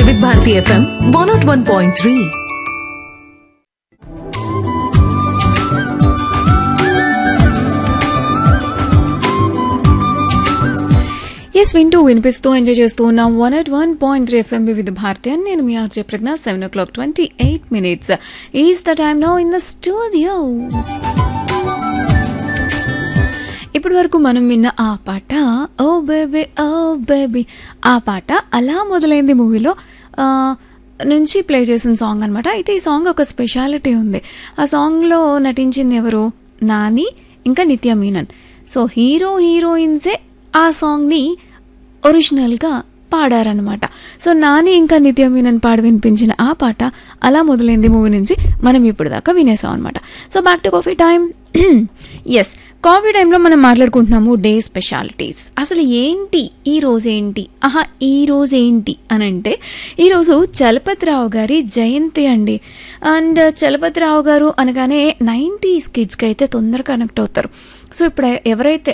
వివిధ Bharati FM one nought one point three yes వింటూ వినిపిస్తూ ఎంజాయ్ చేస్తూ ఉన్నాం one eight one point three FM Vividh Bharati అని నేను మీ RJ Pragna seven o'clock twenty eight minutes is the time now in the studio ఇప్పటి వరకు మనం విన్న ఆ పాట ఓ బేబీ ఓ బేబీ ఆ పాట అలా మొదలైంది మూవీలో నుంచి ప్లే చేసిన సాంగ్ అనమాట అయితే ఈ సాంగ్ ఒక స్పెషాలిటీ ఉంది ఆ సాంగ్లో నటించింది ఎవరు నాని ఇంకా నిత్య మీనన్ సో హీరో హీరోయిన్సే ఆ సాంగ్ని ఒరిజినల్గా పాడారనమాట సో నాని ఇంకా నిత్య మీనన్ పాడి వినిపించిన ఆ పాట అలా మొదలైంది మూవీ నుంచి మనం ఇప్పుడు దాకా వినేసాం అనమాట so back to coffee time yes coffee టైంలో మనం మాట్లాడుకుంటున్నాము డే స్పెషాలిటీస్ అసలు ఏంటి ఈ రోజు ఏంటి ఆహా ఈ రోజు ఏంటి అని అంటే ఈరోజు చలపతిరావు గారి జయంతి అండి అండ్ చలపతిరావు గారు అనగానే నైంటీస్ కిడ్స్కి అయితే తొందరగా కనెక్ట్ అవుతారు సో ఇప్పుడు ఎవరైతే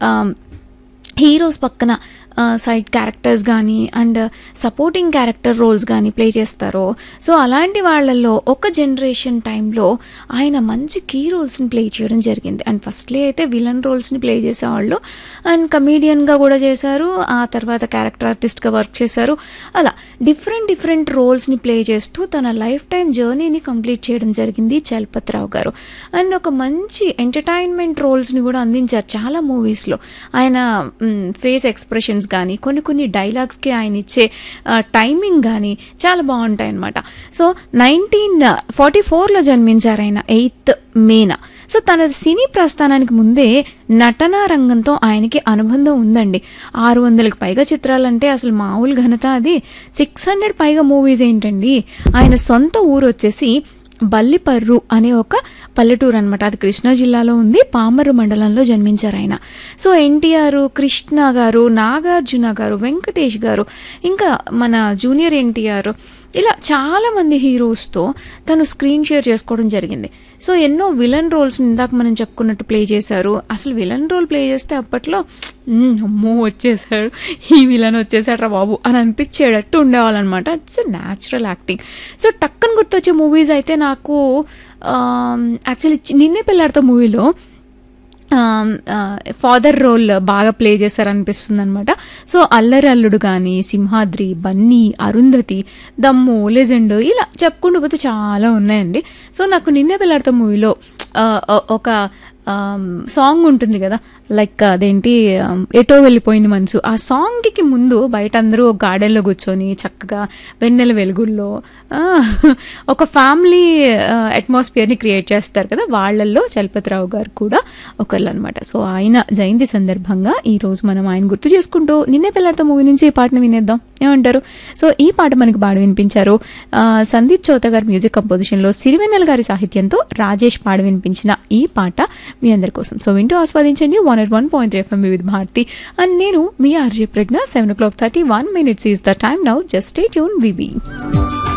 హీరోస్ పక్కన సైడ్ క్యారెక్టర్స్ కానీ అండ్ సపోర్టింగ్ క్యారెక్టర్ రోల్స్ కానీ ప్లే చేస్తారో సో అలాంటి వాళ్ళల్లో ఒక జనరేషన్ టైంలో ఆయన మంచి కీ రోల్స్ని ప్లే చేయడం జరిగింది అండ్ ఫస్ట్లీ అయితే విలన్ రోల్స్ని ప్లే చేసేవాళ్ళు అండ్ కమీడియన్గా కూడా చేశారు ఆ తర్వాత క్యారెక్టర్ ఆర్టిస్ట్గా వర్క్ చేశారు అలా డిఫరెంట్ డిఫరెంట్ రోల్స్ని ప్లే చేస్తూ తన లైఫ్ టైం జర్నీని కంప్లీట్ చేయడం జరిగింది చలపతిరావు గారు అండ్ ఒక మంచి ఎంటర్టైన్మెంట్ రోల్స్ని కూడా అందించారు చాలా మూవీస్లో ఆయన ఫేస్ ఎక్స్ప్రెషన్స్ కానీ కొన్ని కొన్ని డైలాగ్స్కి ఆయన ఇచ్చే టైమింగ్ కానీ చాలా బాగుంటాయి అనమాట సో నైన్టీన్ ఫార్టీ ఫోర్లో జన్మించారు ఆయన ఎయిత్ మేన సో తన సినీ ప్రస్థానానికి ముందే నటనా రంగంతో ఆయనకి అనుబంధం ఉందండి ఆరు వందలకు పైగా చిత్రాలంటే అసలు మామూలు ఘనత అది సిక్స్ హండ్రెడ్ పైగా మూవీస్ ఏంటండి ఆయన సొంత ఊరు వచ్చేసి బల్లిపర్రు అనే ఒక పల్లెటూరు అనమాట అది కృష్ణా జిల్లాలో ఉంది పామర్రు మండలంలో జన్మించారు ఆయన సో ఎన్టీఆర్ కృష్ణ గారు నాగార్జున గారు వెంకటేష్ గారు ఇంకా మన జూనియర్ ఎన్టీఆర్ ఇలా చాలామంది హీరోస్తో తను స్క్రీన్ షేర్ చేసుకోవడం జరిగింది సో ఎన్నో విలన్ రోల్స్ ఇందాక మనం చెప్పుకున్నట్టు ప్లే చేశారు అసలు విలన్ రోల్ ప్లే చేస్తే అప్పట్లో అమ్మో వచ్చేసాడు ఈ విలన్ వచ్చేసాడు రా బాబు అని అనిపించేటట్టు ఉండేవాళ్ళనమాట ఇట్స్ న్యాచురల్ యాక్టింగ్ సో టక్కన గుర్తొచ్చే మూవీస్ అయితే నాకు యాక్చువల్లీ నిన్నే పెళ్ళాడుతో మూవీలో ఫాదర్ రోల్ బాగా ప్లే చేశారనిపిస్తుంది అనమాట సో అల్లరి అల్లుడు కానీ సింహాద్రి బన్నీ అరుంధతి దమ్ము లెజెండ్ ఇలా చెప్పుకుంటూ పోతే చాలా ఉన్నాయండి సో నాకు నిన్నే పెళ్ళాడుతో మూవీలో ఒక సాంగ్ ఉంటుంది కదా లైక్ అదేంటి ఎటో వెళ్ళిపోయింది మనసు ఆ సాంగ్కి ముందు బయట అందరూ గార్డెన్లో కూర్చొని చక్కగా వెన్నెల వెలుగుల్లో ఒక ఫ్యామిలీ అట్మాస్ఫియర్ని క్రియేట్ చేస్తారు కదా వాళ్ళల్లో చలపతిరావు గారు కూడా ఒకళ్ళు అనమాట సో ఆయన జయంతి సందర్భంగా ఈరోజు మనం ఆయన గుర్తు చేసుకుంటూ నిన్నే పిల్లలతో మూవీ నుంచి ఈ పాటను వినేద్దాం ఏమంటారు సో ఈ పాట మనకి పాడి వినిపించారు సందీప్ చౌత గారి మ్యూజిక్ కంపోజిషన్లో సిరివెన్నెల గారి సాహిత్యంతో రాజేష్ పాడి వినిపించిన ఈ పాట మీ అందరి కోసం సో వింటూ ఆస్వాదించండి one eight one point FM Vividh Bharati and నేను మీ RJ Pragna seven o'clock thirty one minutes is the time now just stay tune V V